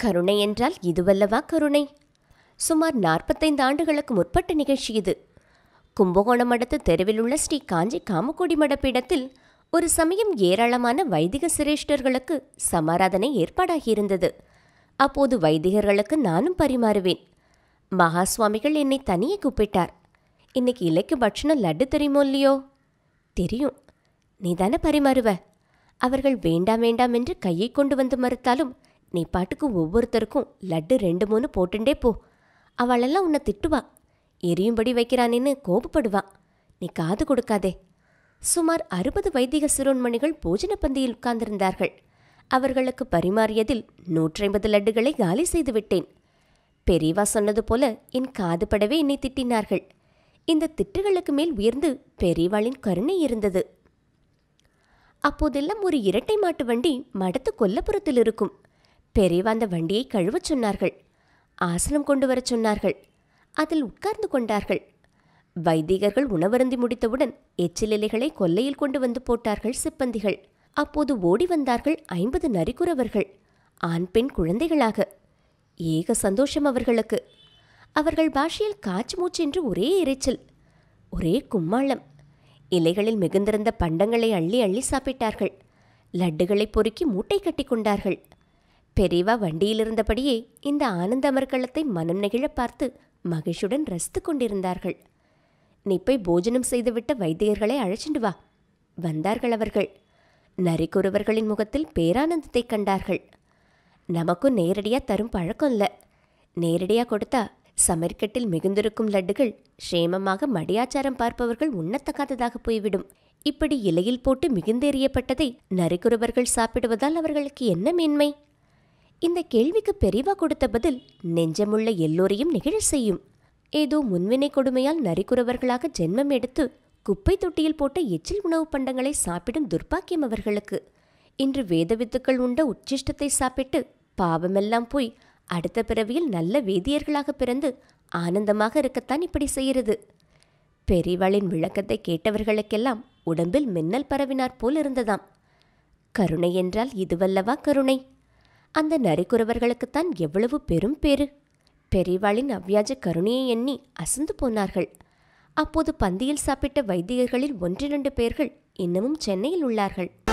கருணை என்றால் இதுவல்லவா கருணை சுமார் நாற்பத்தைந்து ஆண்டுகளுக்கு முற்பட்ட நிகழ்ச்சி இது கும்பகோணம் அடுத்த தெருவில் உள்ள ஸ்ரீ காஞ்சி காமக்கோடி மடப்பீடத்தில் ஒரு சமயம் ஏராளமான வைதிக சிரேஷ்டர்களுக்கு சமாராதனை ஏற்பாடாகியிருந்தது அப்போது வைதிகர்களுக்கு நானும் பரிமாறுவேன் மகா சுவாமிகள் என்னை தனியே கூப்பிட்டார் இன்னைக்கு இலைக்கு பட்சணம் லட்டு தெரியுமோ இல்லையோ தெரியும் நீ தானே பரிமாறுவ அவர்கள் வேண்டாம் வேண்டாம் என்று கையை கொண்டு வந்து மறுத்தாலும் நீ பாட்டுக்கு ஒவ்வொருத்தருக்கும் லட்டு ரெண்டு மூணு போட்டுண்டே போ அவளெல்லாம் உன்னை திட்டுவா எரியும்படி வைக்கிறானேன்னு கோபப்படுவா நீ காது கொடுக்காதே சுமார் அறுபது வைதிக சிரோன்மணிகள் போஜன பந்தியில் உட்கார்ந்திருந்தார்கள் அவர்களுக்கு பரிமாறியதில் நூற்றைம்பது லட்டுகளை காலி செய்து விட்டேன் பெரியவா சொன்னது போல என் காது படவே என்னை திட்டினார்கள் இந்த திட்டுகளுக்கு மேல் உயர்ந்து பெரியவாளின் கருணை இருந்தது அப்போதெல்லாம் ஒரு இரட்டை மாட்டு வண்டி மடத்து கொல்லப்புறத்தில் இருக்கும் பெரியவா அந்த வண்டியை கழுவச் சொன்னார்கள் ஆசனம் கொண்டு வரச் சொன்னார்கள் அதில் உட்கார்ந்து கொண்டார்கள் வைதிகர்கள் உணவருந்தி முடித்தவுடன் எச்சில் இலைகளை கொல்லையில் கொண்டு வந்து போட்டார்கள் சிப்பந்திகள் அப்போது ஓடி வந்தார்கள் ஐம்பது நரிக்குறவர்கள் ஆண் பெண் குழந்தைகளாக ஏக சந்தோஷம் அவர்களுக்கு அவர்கள் பாஷையில் காச்சு மூச்சு என்று ஒரே இரைச்சல் ஒரே கும்மாளம் இலைகளில் மிகுந்திருந்த பண்டங்களை அள்ளி அள்ளி சாப்பிட்டார்கள் லட்டுகளை பொறுக்கி மூட்டை கட்டி கொண்டார்கள் பெரியவா வண்டியில் இருந்தபடியே இந்த ஆனந்த அமர்க்களத்தை மனம் நெகிழ பார்த்து மகிழ்ச்சியுடன் ரசித்து கொண்டிருந்தார்கள் நீ போய் போஜனம் செய்துவிட்ட வைத்தியர்களை அழைச்சிண்டு வா வந்தார்கள் அவர்கள் நரிக்குறவர்களின் முகத்தில் பேரானந்தத்தை கண்டார்கள் நமக்கும் நேரடியா தரும் பழக்கம் இல்லை நேரடியா கொடுத்தா சமர்க்கட்டில் மிகுந்திருக்கும் லட்டுகள் க்ஷேமமாக மடியாச்சாரம் பார்ப்பவர்கள் உண்ணத்தகாததாக போய்விடும் இப்படி இலையில் போட்டு மிகுந்தெறியப்பட்டதை நரிக்குறவர்கள் சாப்பிடுவதால் அவர்களுக்கு என்ன மேன்மை இந்த கேள்விக்கு பெரிவா கொடுத்த பதில் நெஞ்சமுள்ள எல்லோரையும் நிகழச் செய்யும் ஏதோ முன்வினை கொடுமையால் நரிக்குறவர்களாக ஜென்மம் எடுத்து குப்பை தொட்டியில் போட்ட எச்சில் உணவுப் பண்டங்களை சாப்பிடும் துர்ப்பாக்கியம் அவர்களுக்கு இன்று வேதவித்துக்கள் உண்ட உச்சிஷ்டத்தை சாப்பிட்டு பாவமெல்லாம் போய் அடுத்த பிறவியில் நல்ல வேதியர்களாக பிறந்து ஆனந்தமாக இருக்கத்தான் இப்படி செய்கிறது பெரியவாளின் விளக்கத்தை கேட்டவர்களுக்கெல்லாம் உடம்பில் மின்னல் பரவினாற் போல் இருந்ததாம் கருணை என்றால் இதுவல்லவா கருணை அந்த நரிக்குறவர்களுக்குத்தான் எவ்வளவு பெரும் பேரு பெரியவாளின் அவ்வியாஜ கருணையை எண்ணி அசந்து போனார்கள் அப்போது பந்தியில் சாப்பிட்ட வைத்தியர்களில் ஒன்றிரண்டு பேர்கள் இன்னமும் சென்னையில் உள்ளார்கள்